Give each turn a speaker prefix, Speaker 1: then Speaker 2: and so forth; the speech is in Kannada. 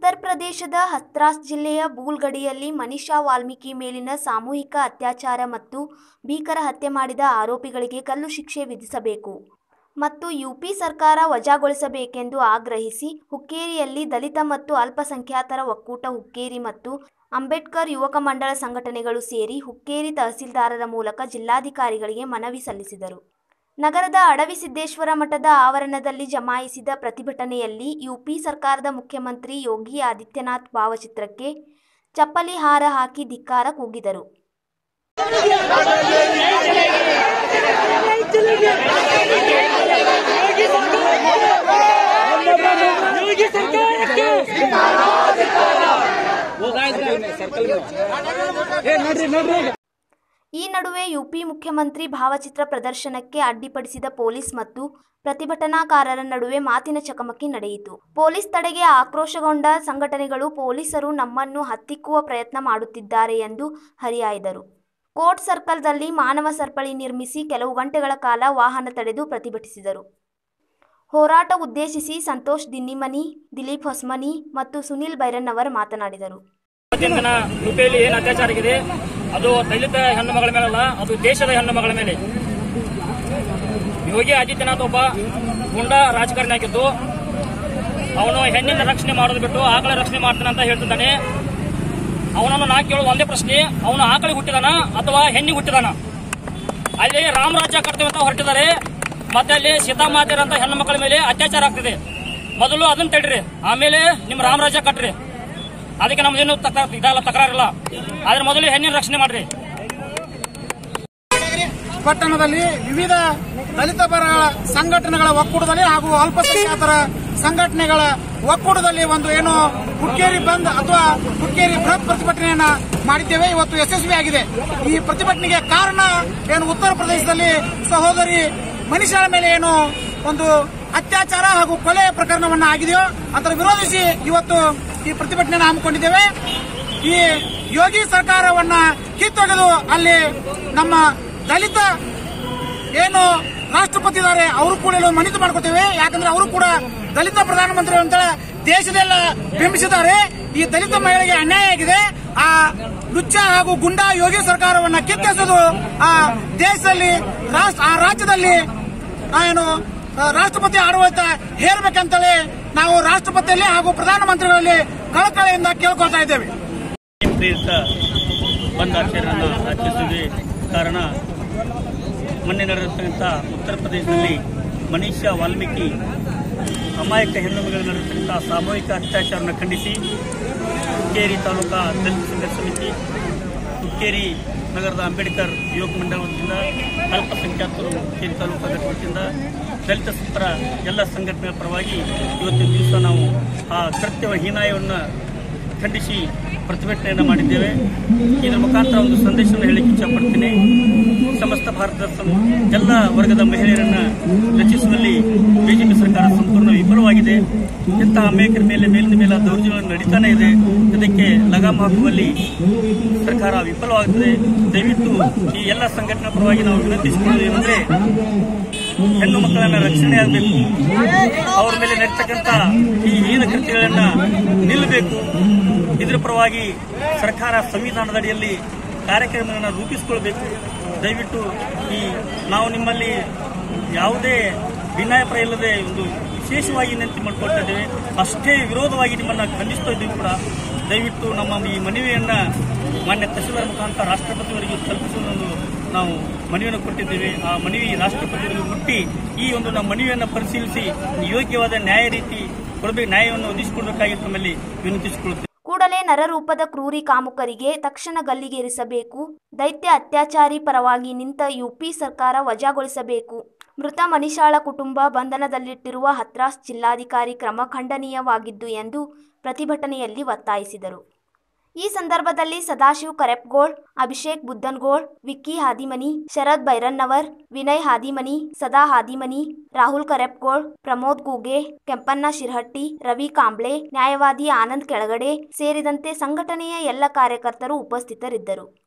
Speaker 1: ಉತ್ತರ ಪ್ರದೇಶದ ಹತ್ರಾಸ್ ಜಿಲ್ಲೆಯ ಬೂಲ್ಗಡಿಯಲ್ಲಿ ಮನಿಷಾ ವಾಲ್ಮೀಕಿ ಮೇಲಿನ ಸಾಮೂಹಿಕ ಅತ್ಯಾಚಾರ ಮತ್ತು ಭೀಕರ ಹತ್ಯೆ ಮಾಡಿದ ಆರೋಪಿಗಳಿಗೆ ಗಲ್ಲು ಶಿಕ್ಷೆ ವಿಧಿಸಬೇಕು ಮತ್ತು ಯುಪಿ ಸರ್ಕಾರ ವಜಾಗೊಳಿಸಬೇಕೆಂದು ಆಗ್ರಹಿಸಿ ಹುಕ್ಕೇರಿಯಲ್ಲಿ ದಲಿತ ಮತ್ತು ಅಲ್ಪಸಂಖ್ಯಾತರ ಒಕ್ಕೂಟ ಹುಕ್ಕೇರಿ ಮತ್ತು ಅಂಬೇಡ್ಕರ್ ಯುವಕ ಮಂಡಳ ಸಂಘಟನೆಗಳು ಸೇರಿ ಹುಕ್ಕೇರಿ ತಹಸೀಲ್ದಾರರ ಮೂಲಕ ಜಿಲ್ಲಾಧಿಕಾರಿಗಳಿಗೆ ಮನವಿ ಸಲ್ಲಿಸಿದರು ನಗರದ ಅಡವಿ ಸಿದ್ದೇಶ್ವರ ಮಠದ ಆವರಣದಲ್ಲಿ ಜಮಾಯಿಸಿದ ಪ್ರತಿಭಟನೆಯಲ್ಲಿ ಯುಪಿ ಸರ್ಕಾರದ ಮುಖ್ಯಮಂತ್ರಿ ಯೋಗಿ ಆದಿತ್ಯನಾಥ್ ಭಾವಚಿತ್ರಕ್ಕೆ ಚಪ್ಪಲಿ ಹಾರ ಹಾಕಿ ಧಿಕ್ಕಾರ ಕೂಗಿದರು
Speaker 2: योगी सरकार वो सर्कल में
Speaker 1: ಈ ನಡುವೆ ಯುಪಿ ಮುಖ್ಯಮಂತ್ರಿ ಭಾವಚಿತ್ರ ಪ್ರದರ್ಶನಕ್ಕೆ ಅಡ್ಡಿಪಡಿಸಿದ ಪೊಲೀಸ್ ಮತ್ತು ಪ್ರತಿಭಟನಾಕಾರರ ನಡುವೆ ಮಾತಿನ ಚಕಮಕಿ ನಡೆಯಿತು ಪೊಲೀಸ್ ತಡೆಗೆ ಆಕ್ರೋಶಗೊಂಡ ಸಂಘಟನೆಗಳು ಪೊಲೀಸರು ನಮ್ಮನ್ನು ಹತ್ತಿಕ್ಕುವ ಪ್ರಯತ್ನ ಮಾಡುತ್ತಿದ್ದಾರೆ ಎಂದು ಹರಿಹಾಯ್ದರು ಕೋರ್ಟ್ ಸರ್ಕಲ್ದಲ್ಲಿ ಮಾನವ ಸರಪಳಿ ನಿರ್ಮಿಸಿ ಕೆಲವು ಗಂಟೆಗಳ ಕಾಲ ವಾಹನ ತಡೆದು ಪ್ರತಿಭಟಿಸಿದರು ಹೋರಾಟ ಉದ್ದೇಶಿಸಿ ಸಂತೋಷ್ ದಿನ್ನಿಮನಿ ದಿಲೀಪ್ ಹೊಸ್ಮನಿ ಮತ್ತು ಸುನಿಲ್ ಬೈರನ್ನವರ್ ಮಾತನಾಡಿದರು
Speaker 2: ಇವತ್ತಿನ ದಿನ ಯುಪಿಯಲ್ಲಿ ಏನು ಅತ್ಯಾಚಾರ ಆಗಿದೆ ಅದು ದಲಿತ ಹೆಣ್ಣು ಮಗಳ ಮೇಲಲ್ಲ ಅದು ದೇಶದ ಹೆಣ್ಣು ಮಗಳ ಮೇಲೆ ಯೋಗಿ ಆದಿತ್ಯನಾಥ್ ಒಬ್ಬ ಗುಂಡ ರಾಜಕಾರಣಿ ಆಗಿದ್ದು ಅವನು ಹೆಣ್ಣಿನ ರಕ್ಷಣೆ ಮಾಡೋದು ಬಿಟ್ಟು ಆಕಳ ರಕ್ಷಣೆ ಮಾಡ್ತಾನೆ ಅಂತ ಹೇಳ್ತಿದ್ದಾನೆ ಅವನನ್ನು ನಾ ಕೇಳೋ ಒಂದೇ ಪ್ರಶ್ನೆ ಅವನು ಆಕಳಿಗೆ ಹುಟ್ಟಿದಾನ ಅಥವಾ ಹೆಣ್ಣಿಗೆ ಹುಟ್ಟಿದಾನ ಅಲ್ಲಿ ರಾಮರಾಜ್ಯ ಕಟ್ತೇವೆ ಅಂತ ಹೊರಟಿದ್ದಾರೆ ಮತ್ತೆ ಅಲ್ಲಿ ಸೀತಾಮಾತೆಯರ ಅಂತ ಹೆಣ್ಣು ಮಕ್ಕಳ ಮೇಲೆ ಅತ್ಯಾಚಾರ ಆಗ್ತಿದೆ ಮೊದಲು ಅದನ್ನ ತಡ್ರಿ ಆಮೇಲೆ ನಿಮ್ಮ ರಾಮರಾಜ್ಯ ಕಟ್ರಿ ಅದಕ್ಕೆ ನಮ್ದೇನು ತಕ- ಇದಲ್ಲ ತಕರಾರಿಲ್ಲ ಆದ್ರೆ ಮೊದಲು ಹೆಣ್ಣಿನ ರಕ್ಷಣೆ ಮಾಡ್ರಿ
Speaker 3: ಪಟ್ಟಣದಲ್ಲಿ ವಿವಿಧ ದಲಿತ ಪರಗಳ ಸಂಘಟನೆಗಳ ಒಕ್ಕೂಟದಲ್ಲಿ ಹಾಗೂ ಅಲ್ಪಸಂಖ್ಯಾತರ ಸಂಘಟನೆಗಳ ಒಕ್ಕೂಟದಲ್ಲಿ ಒಂದು ಏನು ಹುಕ್ಕೇರಿ ಬಂದ್ ಅಥವಾ ಹುಕ್ಕೇರಿ ಬೃಹತ್ ಪ್ರತಿಭಟನೆಯನ್ನ ಮಾಡಿದ್ದೇವೆ ಇವತ್ತು ಯಶಸ್ವಿಯಾಗಿದೆ ಈ ಪ್ರತಿಭಟನೆಗೆ ಕಾರಣ ಏನು ಉತ್ತರ ಪ್ರದೇಶದಲ್ಲಿ ಸಹೋದರಿ ಮನುಷ್ಯರ ಮೇಲೆ ಏನು ಒಂದು ಅತ್ಯಾಚಾರ ಹಾಗೂ ಕೊಲೆ ಪ್ರಕರಣವನ್ನ ಆಗಿದೆಯೋ ಅದರ ವಿರೋಧಿಸಿ ಇವತ್ತು ಈ ಪ್ರತಿಭಟನೆಯನ್ನು ಹಮ್ಮಿಕೊಂಡಿದ್ದೇವೆ ಈ ಯೋಗಿ ಸರ್ಕಾರವನ್ನ ಕಿತ್ತೊಗೆದು ಅಲ್ಲಿ ನಮ್ಮ ದಲಿತ ಏನು ರಾಷ್ಟ್ರಪತಿ ಇದ್ದಾರೆ ಅವರು ಕೂಡ ಇಲ್ಲಿ ಮನವಿ ಮಾಡ್ಕೋತೇವೆ ಯಾಕಂದ್ರೆ ಅವರು ಕೂಡ ದಲಿತ ಪ್ರಧಾನಮಂತ್ರಿ ಅಂತ ದೇಶದೆಲ್ಲ ಬಿಂಬಿಸಿದ್ದಾರೆ ಈ ದಲಿತ ಮಹಿಳೆಗೆ ಅನ್ಯಾಯ ಆಗಿದೆ ಆ ಲುಚ್ಚ ಹಾಗೂ ಗುಂಡಾ ಯೋಗಿ ಸರ್ಕಾರವನ್ನ ಕಿತ್ತೆಸೋದು ಆ ದೇಶದಲ್ಲಿ ರಾಷ್ಟ್ರ- ಆ ರಾಜ್ಯದಲ್ಲಿ ಆ ಏನು ಆ, ರಾಷ್ಟ್ರಪತಿ ಆಡಳಿತ ಹೇರಬೇಕಂತೇಳಿ ನಾವು ರಾಷ್ಟ್ರಪತಿಯಲ್ಲಿ ಹಾಗೂ ಪ್ರಧಾನಮಂತ್ರಿಗಳಲ್ಲಿ ಕಳಕಳಿಯಿಂದ ಕೇಳ್ಕೊಳ್ತಾ ಇದ್ದೇವೆ
Speaker 4: ಪ್ರೇರಿತ ಬಂದ್ ಆಚರಣೆಯನ್ನು ಆಚರಿಸಿದೆ ಕಾರಣ ಮೊನ್ನೆ ನಡೆದಿರ್ತಕ್ಕಂಥ ಉತ್ತರ ಪ್ರದೇಶದಲ್ಲಿ ಮನೀಷಾ ವಾಲ್ಮೀಕಿ ಅಮಾಯಕ ಹೆಣ್ಣು ಮಗಳ ನಡೆದಿರ್ತಕ್ಕಂಥ ಸಾಮೂಹಿಕ ಅತ್ಯಾಚಾರವನ್ನು ಖಂಡಿಸಿ ಹುಕ್ಕೇರಿ ತಾಲೂಕಾ ದಲಿತ ಸಂಘರ್ಷ ಸಮಿತಿ ಹುಕ್ಕೇರಿ ನಗರದ ಅಂಬೇಡ್ಕರ್ ಯುವಕ ಮಂಡಳ ವತಿಯಿಂದ ಅಲ್ಪಸಂಖ್ಯಾತರು ಹುಕ್ಕೇರಿ ತಾಲೂಕಾ ಘಟಕ ವತಿಯಿಂದ ದಲಿತ ಪರ ಎಲ್ಲ ಸಂಘಟನೆಗಳ ಪರವಾಗಿ ಇವತ್ತಿನ ದಿವಸ ನಾವು ಆ ಕೃತ್ಯವ ಹೀನಾಯವನ್ನು ಖಂಡಿಸಿ ಪ್ರತಿಭಟನೆಯನ್ನು ಮಾಡಿದ್ದೇವೆ ಇದರ ಮುಖಾಂತರ ಒಂದು ಸಂದೇಶವನ್ನು ಹೇಳಲಿಕ್ಕೆ ಇಚ್ಛಪಡ್ತೀನಿ ಸಮಸ್ತ ಭಾರತದ ಸಂ- ಎಲ್ಲ ವರ್ಗದ ಮಹಿಳೆಯರನ್ನ ರಚಿಸುವಲ್ಲಿ ಬಿಜೆಪಿ ಸರ್ಕಾರ ಸಂಪೂರ್ಣ ವಿಫಲವಾಗಿದೆ ಇಂತಹ ಅಮೇಕರ ಮೇಲೆ ಮೇಲಿನ ಮೇಲೆ ದೌರ್ಜನ್ಯ ನಡೀತಾನೆ ಇದೆ ಇದಕ್ಕೆ ಲಗಾಮ ಹಾಕುವಲ್ಲಿ ಸರ್ಕಾರ ವಿಫಲವಾಗುತ್ತದೆ ದಯವಿಟ್ಟು ಈ ಎಲ್ಲ ಸಂಘಟನಾ ಪರವಾಗಿ ನಾವು ವಿನಂತಿಸಿಕೊಳ್ಳೋದು ಏನಂದ್ರೆ ಹೆಣ್ಣು ಮಕ್ಕಳನ್ನ ರಕ್ಷಣೆ ಆಗಬೇಕು ಅವರ ಮೇಲೆ ನಡೀತಕ್ಕಂಥ ಈ ಹೀನ ಕೃತ್ಯಗಳನ್ನ ನಿಲ್ಲಬೇಕು ಇದರ ಪರವಾಗಿ ಸರ್ಕಾರ ಸಂವಿಧಾನದ ಅಡಿಯಲ್ಲಿ ಕಾರ್ಯಕ್ರಮಗಳನ್ನು ರೂಪಿಸಿಕೊಳ್ಬೇಕು ದಯವಿಟ್ಟು ಈ ನಾವು ನಿಮ್ಮಲ್ಲಿ ಯಾವುದೇ ಭಿನ್ನಾಭಿಪ್ರಾಯ ಇಲ್ಲದೆ ಒಂದು ವಿಶೇಷವಾಗಿ ವಿನಂತಿ ಮಾಡ್ಕೊಳ್ತಾ ಇದ್ದೇವೆ ಅಷ್ಟೇ ವಿರೋಧವಾಗಿ ನಿಮ್ಮನ್ನ ಖಂಡಿಸ್ತಾ ಇದ್ದೀವಿ ಕೂಡ ದಯವಿಟ್ಟು ನಮ್ಮ ಈ ಮನವಿಯನ್ನ ಮಾನ್ಯ ತಹಸೀಲ್ದಾರ್ ಮುಖಾಂತರ ರಾಷ್ಟ್ರಪತಿಯವರಿಗೆ ತಲುಪಿಸುವುದು ನಾವು ಮನವಿಯನ್ನು ಕೊಟ್ಟಿದ್ದೇವೆ ಆ ಮನವಿ ರಾಷ್ಟ್ರಪತಿಯವರಿಗೆ ಮುಟ್ಟಿ ಈ ಒಂದು ನಮ್ಮ ಮನವಿಯನ್ನು ಪರಿಶೀಲಿಸಿ ಯೋಗ್ಯವಾದ ನ್ಯಾಯ ರೀತಿ ಕೊಡಬೇಕು ನ್ಯಾಯವನ್ನು ಒದಗಿಸಿಕೊಡಬೇಕಾಗಿ ತಮ್ಮಲ್ಲಿ ವಿನಂತಿಸಿಕೊಳ್ಳುತ್ತೇವೆ
Speaker 1: ಕೂಡಲೇ ನರರೂಪದ ಕ್ರೂರಿ ಕಾಮುಕರಿಗೆ ತಕ್ಷಣ ಗಲ್ಲಿಗೇರಿಸಬೇಕು ದೈತ್ಯ ಅತ್ಯಾಚಾರಿ ಪರವಾಗಿ ನಿಂತ ಯುಪಿ ಸರ್ಕಾರ ವಜಾಗೊಳಿಸಬೇಕು ಮೃತ ಮನಿಷಾಳ ಕುಟುಂಬ ಬಂಧನದಲ್ಲಿಟ್ಟಿರುವ ಹತ್ರಾಸ್ ಜಿಲ್ಲಾಧಿಕಾರಿ ಕ್ರಮ ಖಂಡನೀಯವಾಗಿದ್ದು ಎಂದು ಪ್ರತಿಭಟನೆಯಲ್ಲಿ ಒತ್ತಾಯಿಸಿದರು ಈ ಸಂದರ್ಭದಲ್ಲಿ ಸದಾಶಿವ್ ಕರೆಪ್ಗೋಳ್ ಅಭಿಷೇಕ್ ಬುದ್ದನ್ಗೋಳ್ ವಿಕ್ಕಿ ಹಾದಿಮನಿ ಶರದ್ ಬೈರನ್ನವರ್ ವಿನಯ್ ಹಾದಿಮನಿ ಸದಾ ಹಾದಿಮನಿ ರಾಹುಲ್ ಕರೆಪ್ಗೋಳ್ ಪ್ರಮೋದ್ ಕೂಗೆ ಕೆಂಪಣ್ಣ ಶಿರ್ಹಟ್ಟಿ ರವಿ ಕಾಂಬ್ಳೆ ನ್ಯಾಯವಾದಿ ಆನಂದ್ ಕೆಳಗಡೆ ಸೇರಿದಂತೆ ಸಂಘಟನೆಯ ಎಲ್ಲ ಕಾರ್ಯಕರ್ತರು ಉಪಸ್ಥಿತರಿದ್ದರು